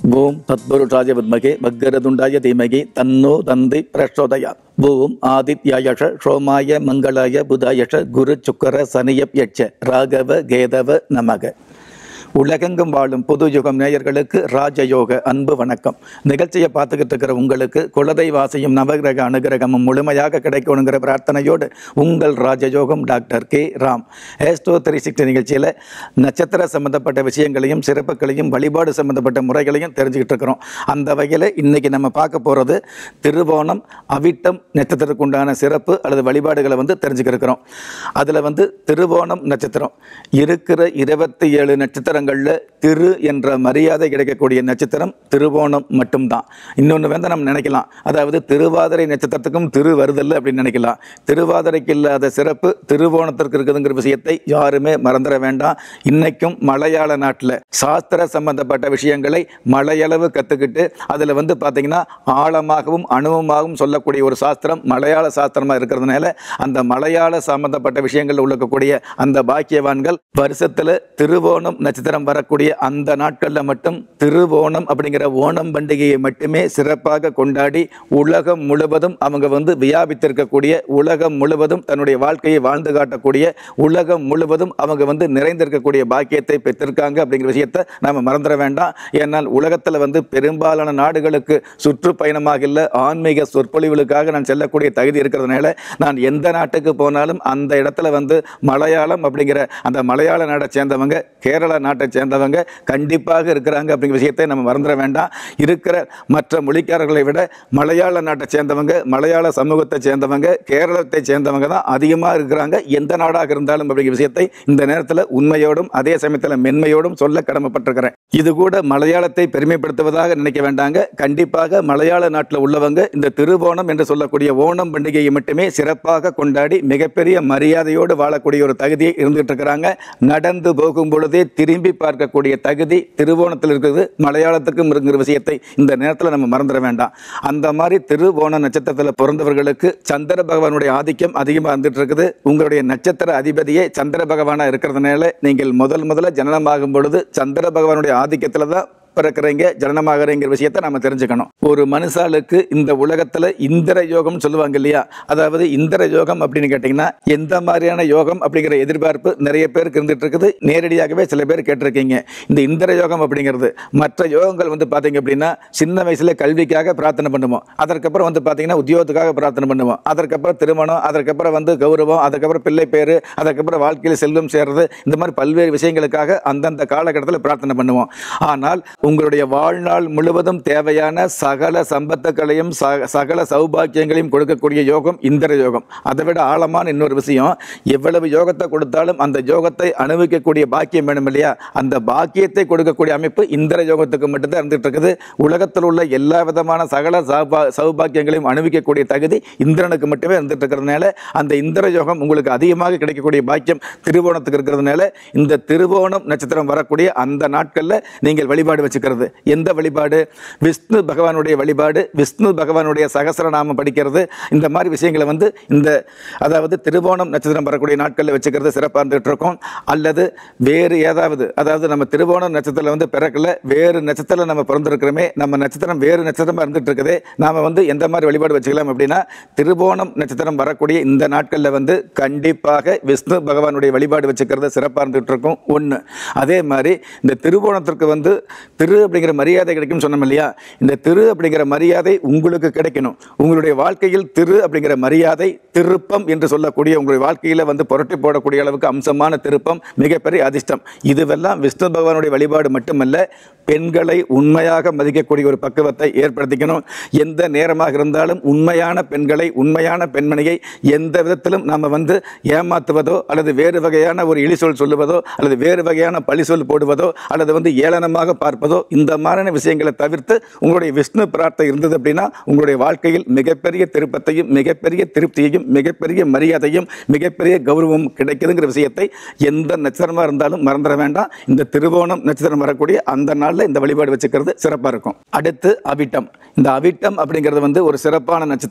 ஓம் தத்புருஷாய வித்மகே பக்கரதுண்டாய தீமகி தன்னோ தந்தி பிரச்சோதயா ஓம் ஆதித்யாயஷ சோமாய மங்களாய புதாயஷ குரு சுக்கர சனியப் யட்ச ராகவ கேதவ நமக உலகெங்கும் வாழும் புது யுகம் நேயர்களுக்கு ராஜயோக அன்பு வணக்கம் நிகழ்ச்சியை பார்த்துக்கிட்டு இருக்கிற உங்களுக்கு குலதெய்வாசியும் நவகிரக அனுகிரகமும் முழுமையாக கிடைக்கணுங்கிற பிரார்த்தனையோடு உங்கள் Rajayogam doctor K Ram astro three sixty நிகழ்ச்சியில் நட்சத்திர சம்பந்தப்பட்ட விஷயங்களையும் சிறப்புகளையும் வழிபாடு சம்பந்தப்பட்ட முறைகளையும் தெரிஞ்சுக்கிட்டு இருக்கிறோம் அந்த வகையில் இன்னைக்கு நம்ம பார்க்க போகிறது திருவோணம் அவிட்டம் நட்சத்திரத்துக்கு உண்டான சிறப்பு அல்லது வழிபாடுகளை வந்து தெரிஞ்சுக்க இருக்கிறோம் அதில் வந்து திருவோணம் நட்சத்திரம் இருக்கிற இருபத்தி ஏழு நட்சத்திரங்களில் திரு என்ற மரியாதை கிடைக்கக்கூடிய நட்சத்திரம் திருவோணம் மட்டும்தான் இன்னொன்று வந்து நம்ம நினைக்கலாம் அதாவது திருவாதிரை நட்சத்திரத்துக்கும் திரு வருதல்ல அப்படின்னு நினைக்கலாம் திருவாதிரைக்கு இல்லாத சிறப்பு திருவோணத்திற்கு இருக்குதுங்கிற விஷயத்தை யாருமே மறந்துட வேண்டாம் இன்னைக்கும் மலையாள நாட்டில் சாஸ்திர சம்பந்தப்பட்ட விஷயங்களை மலையளவு கற்றுக்கிட்டு அதில் வந்து பார்த்தீங்கன்னா ஆழமாகவும் அணுவமாகவும் சொல்லக்கூடிய ஒரு சாஸ்திரம் மலையாள சாஸ்திரமாக இருக்கிறதுனால அந்த மலையாள சம்பந்தப்பட்ட விஷயங்கள் உள்ளக்கூடிய அந்த பாக்கியவான்கள் வருஷத்தில் திருவோணம் நட்சத்திரம் வரக்கூடிய அந்த நாட்களில் மட்டும் திருவோணம் அப்படிங்கிற ஓணம் பண்டிகையை மட்டுமே சிறப்பாக கொண்டாடி உலகம் முழுவதும் அவங்க வந்து வியாபித்திருக்கக்கூடிய உலகம் முழுவதும் தன்னுடைய வாழ்க்கையை வாழ்ந்து காட்டக்கூடிய உலகம் முழுவதும் அவங்க வந்து நிறைந்திருக்கக்கூடிய பாக்கியத்தை பெற்றிருக்காங்க அப்படிங்கிற விஷயத்தை நாம மறந்துட வேண்டாம் ஏன்னால் உலகத்தில் வந்து பெரும்பாலான நாடுகளுக்கு சுற்றுப்பயணமாக இல்லை ஆன்மீக சொற்பொழிவுகளுக்காக நான் செல்லக்கூடிய தகுதி இருக்கிறதுனால நான் எந்த நாட்டுக்கு போனாலும் அந்த இடத்துல வந்து மலையாளம் அப்படிங்கிற அந்த மலையாள நாட்டை சேர்ந்தவங்க கேரளா நாட்டை சேர்ந்தவங்க கண்டிப்பாக இருக்கிறாங்க அப்படிங்கிற விஷயத்தை நம்ம மறந்துட வேண்டாம் இருக்கிற மற்ற மொழிக்காரர்களை விட மலையாள நாட்டை சேர்ந்தவங்க மலையாள சமூகத்தை சேர்ந்தவங்க கேரளத்தை சேர்ந்தவங்க தான் அதிகமாக இருக்கிறாங்க எந்த நாடாக இருந்தாலும் அப்படிங்கிற விஷயத்தை இந்த நேரத்தில் உண்மையோடும் அதே சமயத்தில் மென்மையோடும் சொல்ல கடமைப்பட்டிருக்கிறேன் இது கூட மலையாளத்தை பெருமைப்படுத்துவதாக நினைக்க வேண்டாங்க கண்டிப்பாக மலையாள நாட்டில் உள்ளவங்க இந்த திருவோணம் என்று சொல்லக்கூடிய ஓணம் பண்டிகையை மட்டுமே சிறப்பாக கொண்டாடி மிகப்பெரிய மரியாதையோடு வாழக்கூடிய ஒரு தகுதியை இருந்துகிட்டு இருக்கிறாங்க நடந்து போகும் பொழுதே திரும்பி பார்க்கக்கூடிய தகுதி திருவோணத்தில் இருக்குது மலையாளத்துக்கும் இருக்கிற விஷயத்தை இந்த நேரத்தில் நம்ம மறந்துட வேண்டாம் அந்த மாதிரி திருவோண நட்சத்திரத்தில் பிறந்தவர்களுக்கு சந்திர பகவானுடைய ஆதிக்கம் அதிகமாக இருந்துட்டு இருக்குது உங்களுடைய நட்சத்திர அதிபதியே சந்திர பகவானாக இருக்கிறதுனால நீங்கள் முதல் முதல்ல ஜனனமாகும் பொழுது சந்திர பகவானுடைய ஆதிக்கத்தில் தான் பிறக்கிறீங்க ஜனனமாகறங்கிற விஷயத்தை நம்ம தெரிஞ்சுக்கணும் ஒரு மனுஷாளுக்கு இந்த உலகத்தில் இந்திர யோகம் சொல்லுவாங்க இல்லையா அதாவது இந்திர யோகம் அப்படின்னு கேட்டிங்கன்னா எந்த மாதிரியான யோகம் அப்படிங்கிற எதிர்பார்ப்பு நிறைய பேருக்கு இருந்துட்டு இருக்குது நேரடியாகவே சில பேர் கேட்டிருக்கீங்க இந்த இந்திர யோகம் அப்படிங்கிறது மற்ற யோகங்கள் வந்து பார்த்தீங்க அப்படின்னா சின்ன வயசுல கல்விக்காக பிரார்த்தனை பண்ணுவோம் அதற்கப்புறம் வந்து பார்த்தீங்கன்னா உத்தியோகத்துக்காக பிரார்த்தனை பண்ணுவோம் அதற்கப்புறம் திருமணம் அதற்கப்புறம் வந்து கௌரவம் அதுக்கப்புறம் பிள்ளை பேர் அதுக்கப்புறம் வாழ்க்கையில் செல்வம் சேர்றது இந்த மாதிரி பல்வேறு விஷயங்களுக்காக அந்தந்த காலகட்டத்தில் பிரார்த்தனை பண்ணுவோம் ஆனால் உங்களுடைய வாழ்நாள் முழுவதும் தேவையான சகல சம்பத்துக்களையும் ச- சகல சௌபாக்கியங்களையும் கொடுக்கக்கூடிய யோகம் இந்திர யோகம் அதை விட ஆழமான இன்னொரு விஷயம் எவ்வளவு யோகத்தை கொடுத்தாலும் அந்த யோகத்தை அனுபவிக்கக்கூடிய பாக்கியம் வேணும் இல்லையா அந்த பாக்கியத்தை கொடுக்கக்கூடிய அமைப்பு இந்திர யோகத்துக்கு மட்டும்தான் இருந்துட்டு இருக்குது உலகத்தில் உள்ள எல்லா விதமான சகல சௌபா சௌபாக்கியங்களையும் அனுபவிக்கக்கூடிய தகுதி இந்திரனுக்கு மட்டுமே இருந்துட்டு இருக்கிறதுனால அந்த இந்திர யோகம் உங்களுக்கு அதிகமாக கிடைக்கக்கூடிய பாக்கியம் திருவோணத்துக்கு இருக்கிறதுனால இந்த திருவோணம் நட்சத்திரம் வரக்கூடிய அந்த நாட்களில் நீங்கள் வழிபாடு வச்சுக்கிறது எந்த வழிபாடு விஷ்ணு பகவானுடைய வழிபாடு விஷ்ணு பகவானுடைய சகசரநாமம் படிக்கிறது இந்த மாதிரி விஷயங்களை வந்து இந்த அதாவது திருவோணம் நட்சத்திரம் வரக்கூடிய நாட்களில் வச்சுக்கிறது சிறப்பாக இருந்துகிட்டு இருக்கும் அல்லது வேறு ஏதாவது அதாவது நம்ம திருவோணம் நட்சத்திரத்தில் வந்து பிறக்கல வேறு நட்சத்திரம் நம்ம பிறந்திருக்கிறோமே நம்ம நட்சத்திரம் வேறு நட்சத்திரமாக இருந்துட்டு இருக்குதே நாம வந்து எந்த மாதிரி வழிபாடு வச்சுக்கலாம் அப்படின்னா திருவோணம் நட்சத்திரம் வரக்கூடிய இந்த நாட்களில் வந்து கண்டிப்பாக விஷ்ணு பகவானுடைய வழிபாடு வச்சுக்கிறது சிறப்பாக இருந்துகிட்டு இருக்கும் ஒன்று அதே மாதிரி இந்த திருவோணத்திற்கு வந்து திரு அப்படிங்கிற மரியாதை கிடைக்கும் சொன்னோம் இல்லையா இந்த திரு அப்படிங்கிற மரியாதை உங்களுக்கு கிடைக்கணும் உங்களுடைய வாழ்க்கையில் திரு அப்படிங்கிற மரியாதை திருப்பம் என்று சொல்லக்கூடிய உங்களுடைய வாழ்க்கையில் வந்து புரட்டி போடக்கூடிய அளவுக்கு அம்சமான திருப்பம் மிகப்பெரிய அதிர்ஷ்டம் இதுவெல்லாம் விஷ்ணு பகவானுடைய வழிபாடு மட்டுமல்ல பெண்களை உண்மையாக மதிக்கக்கூடிய ஒரு பக்குவத்தை ஏற்படுத்திக்கணும் எந்த நேரமாக இருந்தாலும் உண்மையான பெண்களை உண்மையான பெண்மணியை எந்த விதத்திலும் நம்ம வந்து ஏமாத்துவதோ அல்லது வேறு வகையான ஒரு இழிசொல் சொல்லுவதோ அல்லது வேறு வகையான பழிசொல் போடுவதோ அல்லது வந்து ஏளனமாக பார்ப்பதோ இந்த மாதிரியான விஷயங்களை தவிர்த்து உங்களுடைய விஷ்ணு பிரார்த்தனை இருந்தது அப்படின்னா உங்களுடைய வாழ்க்கையில் மிகப்பெரிய திருப்பத்தையும் மிகப்பெரிய திருப்தியையும் மிகப்பெரிய மரியாதையும் மிகப்பெரிய கௌரவம் கிடைக்குதுங்கிற விஷயத்தை எந்த நட்சத்திரமாக இருந்தாலும் மறந்துட வேண்டாம் இந்த திருவோணம் நட்சத்திரம் வரக்கூடிய அந்த நாளில் இந்த வழிபாடு வச்சுக்கிறது சிறப்பாக இருக்கும் அடுத்து அவிட்டம் இந்த அவிட்டம் அப்படிங்கிறது வந்து ஒரு சிறப்பான நட்சத்திரம்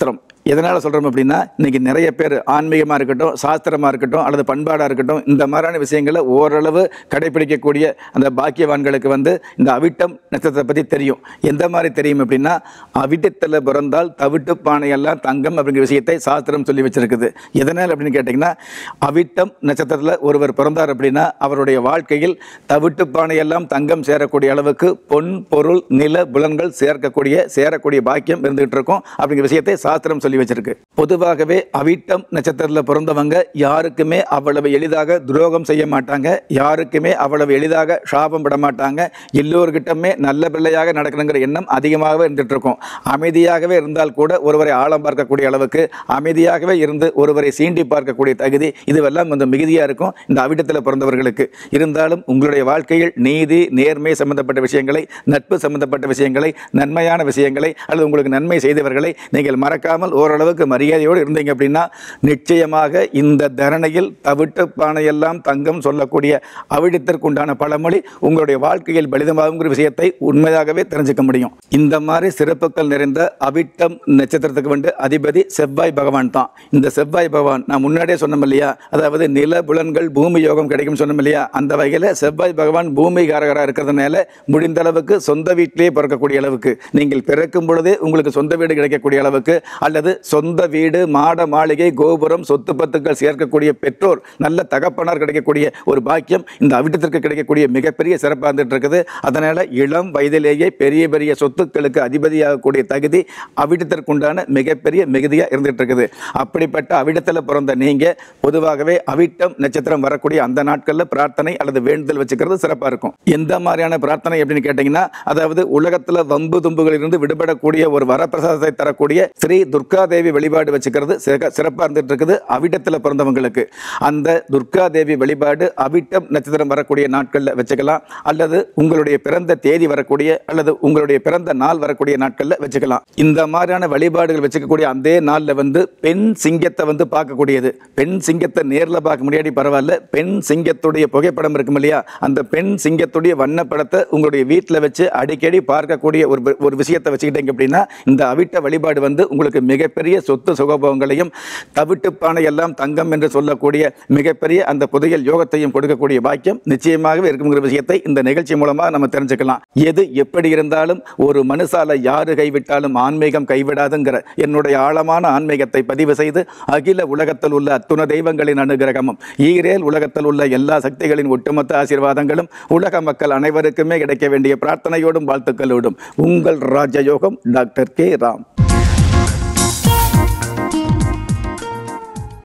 எதனால் சொல்கிறோம் அப்படின்னா இன்னைக்கு நிறைய பேர் ஆன்மீகமாக இருக்கட்டும் சாஸ்திரமாக இருக்கட்டும் அல்லது பண்பாடாக இருக்கட்டும் இந்த மாதிரியான விஷயங்களை ஓரளவு கடைபிடிக்கக்கூடிய அந்த பாக்கியவான்களுக்கு வந்து இந்த அவிட்டம் நட்சத்திரத்தை பற்றி தெரியும் எந்த மாதிரி தெரியும் அப்படின்னா அவிட்டத்தில் பிறந்தால் தவிட்டு பானையெல்லாம் தங்கம் அப்படிங்கிற விஷயத்தை சாஸ்திரம் சொல்லி வச்சிருக்குது எதனால் அப்படின்னு கேட்டிங்கன்னா அவிட்டம் நட்சத்திரத்தில் ஒருவர் பிறந்தார் அப்படின்னா அவருடைய வாழ்க்கையில் தவிட்டு பானையெல்லாம் தங்கம் சேரக்கூடிய அளவுக்கு பொன் பொருள் நில புலன்கள் சேர்க்கக்கூடிய சேரக்கூடிய பாக்கியம் இருந்துகிட்டு இருக்கும் அப்படிங்கிற விஷயத்தை சாஸ்திரம் சொல்லி வச்சிருக்கு பொதுவாகவே அவிட்டம் நட்சத்திரத்தில் பிறந்தவங்க யாருக்குமே அவ்வளவு எளிதாக துரோகம் செய்ய மாட்டாங்க யாருக்குமே அவ்வளவு எளிதாக சாபம் விட மாட்டாங்க எல்லோருக்கிட்டமே நல்ல பிள்ளையாக நடக்கணுங்கிற எண்ணம் அதிகமாகவே இருந்துட்டு இருக்கும் அமைதியாகவே இருந்தால் கூட ஒருவரை ஆழம் பார்க்கக்கூடிய அளவுக்கு அமைதியாகவே இருந்து ஒருவரை சீண்டி பார்க்கக்கூடிய தகுதி இதுவெல்லாம் கொஞ்சம் மிகுதியாக இருக்கும் இந்த அவிட்டத்தில் பிறந்தவர்களுக்கு இருந்தாலும் உங்களுடைய வாழ்க்கையில் நீதி நேர்மை சம்பந்தப்பட்ட விஷயங்களை நட்பு சம்பந்தப்பட்ட விஷயங்களை நன்மையான விஷயங்களை அல்லது உங்களுக்கு நன்மை செய்தவர்களை நீங்கள் மறக்காமல் ஓரளவுக்கு மரியாதையோடு இருந்தீங்க அப்படின்னா நிச்சயமாக இந்த தரணையில் தவிட்டு பானையெல்லாம் தங்கம் சொல்லக்கூடிய அவிடத்திற்குண்டான பழமொழி உங்களுடைய வாழ்க்கையில் பலிதமாகுங்கிற விஷயத்தை உண்மையாகவே தெரிஞ்சுக்க முடியும் இந்த மாதிரி சிறப்புகள் நிறைந்த அவிட்டம் நட்சத்திரத்துக்கு வந்து அதிபதி செவ்வாய் பகவான் தான் இந்த செவ்வாய் பகவான் நான் முன்னாடியே சொன்னோம் இல்லையா அதாவது நில புலன்கள் பூமி யோகம் கிடைக்கும் சொன்னோம் இல்லையா அந்த வகையில் செவ்வாய் பகவான் பூமி காரகராக இருக்கிறதுனால முடிந்த அளவுக்கு சொந்த வீட்டிலேயே பிறக்கக்கூடிய அளவுக்கு நீங்கள் பிறக்கும் பொழுதே உங்களுக்கு சொந்த வீடு கிடைக்கக்கூடிய அளவுக்கு அல்லது சொந்த வீடு மாட மாளிகை கோபுரம் சொத்து பத்துக்கள் சேர்க்கக்கூடிய பெற்றோர் நல்ல தகப்பனார் கிடைக்கக்கூடிய ஒரு பாக்கியம் இந்த அவிட்டத்திற்கு கிடைக்கக்கூடிய மிகப்பெரிய சிறப்பாக இருந்துட்டு இருக்குது அதனால இளம் வயதிலேயே பெரிய பெரிய சொத்துக்களுக்கு அதிபதியாகக்கூடிய தகுதி அவிட்டத்திற்குண்டான மிகப்பெரிய மிகுதியாக இருந்துட்டு இருக்குது அப்படிப்பட்ட அவிட்டத்தில் பிறந்த நீங்க பொதுவாகவே அவிட்டம் நட்சத்திரம் வரக்கூடிய அந்த நாட்களில் பிரார்த்தனை அல்லது வேண்டுதல் வச்சுக்கிறது சிறப்பாக இருக்கும் எந்த மாதிரியான பிரார்த்தனை அப்படின்னு கேட்டிங்கன்னா அதாவது உலகத்தில் வம்பு தும்புகளிலிருந்து விடுபடக்கூடிய ஒரு வரப்பிரசாதத்தை தரக்கூடிய ஸ்ரீ துர்கா தேவி வழிபாடு வச்சுக்கிறது சிறக்க- சிறப்பா இருந்துட்டு இருக்குது அவிட்டத்தில் பிறந்தவங்களுக்கு அந்த துர்கா தேவி வழிபாடு அவிட்டம் நட்சத்திரம் வரக்கூடிய நாட்களில் வச்சுக்கலாம் அல்லது உங்களுடைய பிறந்த தேதி வரக்கூடிய அல்லது உங்களுடைய பிறந்த நாள் வரக்கூடிய நாட்களில் வச்சுக்கலாம் இந்த மாதிரியான வழிபாடுகள் வச்சுக்கக்கூடிய அந்த நாளில் வந்து பெண் சிங்கத்தை வந்து பார்க்கக்கூடியது பெண் சிங்கத்தை நேரில் பார்க்க முடியாடி பரவாயில்ல பெண் சிங்கத்துடைய புகைப்படம் இருக்கும் இல்லையா அந்த பெண் சிங்கத்துடைய வண்ணப்படத்தை உங்களுடைய வீட்டில் வச்சு அடிக்கடி பார்க்கக்கூடிய ஒரு ஒரு விஷயத்தை வச்சுக்கிட்டீங்க அப்படின்னா இந்த அவிட்ட வழிபாடு வந்து உங்களுக்கு மிகப்பெரிய சொத்து சுகபோகங்களையும் தவிட்டு பானை எல்லாம் தங்கம் என்று சொல்லக்கூடிய மிகப்பெரிய அந்த புதையல் யோகத்தையும் கொடுக்கக்கூடிய பாக்கியம் நிச்சயமாகவே இருக்குங்கிற விஷயத்தை இந்த நிகழ்ச்சி மூலமாக நம்ம தெரிஞ்சுக்கலாம் எது எப்படி இருந்தாலும் ஒரு மனுஷால யாரு கைவிட்டாலும் ஆன்மீகம் கைவிடாதுங்கிற என்னுடைய ஆழமான ஆன்மீகத்தை பதிவு செய்து அகில உலகத்தில் உள்ள அத்துண தெய்வங்களின் அனுகிரகமும் ஈரேல் உலகத்தில் உள்ள எல்லா சக்திகளின் ஒட்டுமொத்த ஆசீர்வாதங்களும் உலக மக்கள் அனைவருக்குமே கிடைக்க வேண்டிய பிரார்த்தனையோடும் வாழ்த்துக்களோடும் உங்கள் ராஜயோகம் டாக்டர் கே ராம்